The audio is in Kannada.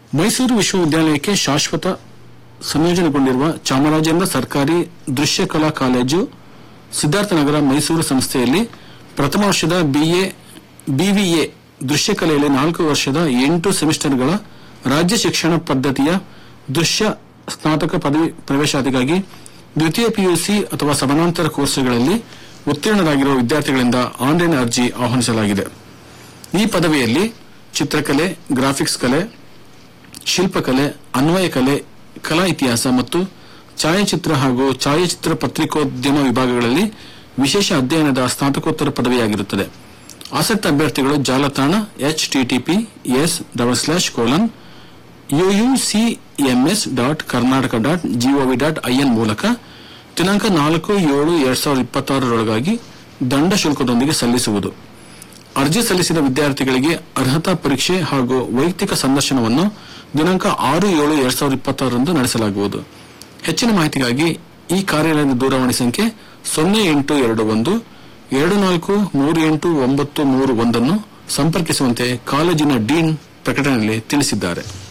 ಮೈಸೂರು ವಿಶ್ವವಿದ್ಯಾಲಯಕ್ಕೆ ಶಾಶ್ವತ ಸಂಯೋಜನೆಗೊಂಡಿರುವ ಚಾಮರಾಜೇಂದ್ರ ಸರ್ಕಾರಿ ದೃಶ್ಯ ಕಲಾ ಕಾಲೇಜು ಸಿದ್ಧಾರ್ಥನಗರ ಮೈಸೂರು ಸಂಸ್ಥೆಯಲ್ಲಿ ಪ್ರಥಮ ವರ್ಷದ ಬಿಎ ಬಿವಿಎ ದೃಶ್ಯಕಲೆಯಲ್ಲಿ ನಾಲ್ಕು ವರ್ಷದ ಎಂಟು ಸೆಮಿಸ್ಟರ್ಗಳ ರಾಜ್ಯ ಶಿಕ್ಷಣ ಪದ್ಧತಿಯ ದೃಶ್ಯ ಸ್ನಾತಕ ಪದವಿ ಪ್ರವೇಶಾತಿಗಾಗಿ ದ್ವಿತೀಯ ಪಿಯುಸಿ ಅಥವಾ ಸಮಾನಾಂತರ ಕೋರ್ಸ್ಗಳಲ್ಲಿ ಉತ್ತೀರ್ಣರಾಗಿರುವ ವಿದ್ಯಾರ್ಥಿಗಳಿಂದ ಆನ್ಲೈನ್ ಅರ್ಜಿ ಆಹ್ವಾನಿಸಲಾಗಿದೆ ಈ ಪದವಿಯಲ್ಲಿ ಚಿತ್ರಕಲೆ ಗ್ರಾಫಿಕ್ಸ್ ಕಲೆ ಶಿಲ್ಪಕಲೆ ಅನ್ವಯ ಕಲೆ ಕಲಾ ಇತಿಹಾಸ ಮತ್ತು ಛಾಯಾಚಿತ್ರ ಹಾಗೂ ಛಾಯಾಚಿತ್ರ ಪತ್ರಿಕೋದ್ಯಮ ವಿಭಾಗಗಳಲ್ಲಿ ವಿಶೇಷ ಅಧ್ಯಯನದ ಸ್ನಾತಕೋತ್ತರ ಪದವಿಯಾಗಿರುತ್ತದೆ ಆಸಕ್ತ ಅಭ್ಯರ್ಥಿಗಳು ಜಾಲತಾಣ H TTP S double slash colon UUCMS dot Karnataka dot GOV dot IN ಮೂಲಕ ದಿನಾಂಕ ನಾಲ್ಕು ಏಳು ಎರಡ್ ಸಾವಿರದ ಇಪ್ಪತ್ತಾರರೊಳಗಾಗಿ ದಂಡ ಶುಲ್ಕದೊಂದಿಗೆ ಸಲ್ಲಿಸುವುದು ಅರ್ಜಿ ಸಲ್ಲಿಸಿದ ವಿದ್ಯಾರ್ಥಿಗಳಿಗೆ ಅರ್ಹತಾ ಪರೀಕ್ಷೆ ಹಾಗೂ ವೈಯಕ್ತಿಕ ಸಂದರ್ಶನವನ್ನು ದಿನಾಂಕ ಆರು ಏಳು ಎರಡ್ ಸಾವಿರದ ಇಪ್ಪತ್ತಾರರಂದು ನಡೆಸಲಾಗುವುದು ಹೆಚ್ಚಿನ ಮಾಹಿತಿಗಾಗಿ ಈ ಕಾರ್ಯಾಲಯದ ದೂರವಾಣಿ ಸಂಖ್ಯೆ ಸೊನ್ನೆ ಎಂಟು ಎರಡು ಒಂದು ಎರಡು ನಾಲ್ಕು ಮೂರು ಎಂಟು ಒಂಬತ್ತು ಮೂರು ಒಂದನ್ನು ಸಂಪರ್ಕಿಸುವಂತೆ ಕಾಲೇಜಿನ ಡೀನ್ ಪ್ರಕಟಣೆಯಲ್ಲಿ ತಿಳಿಸಿದ್ದಾರೆ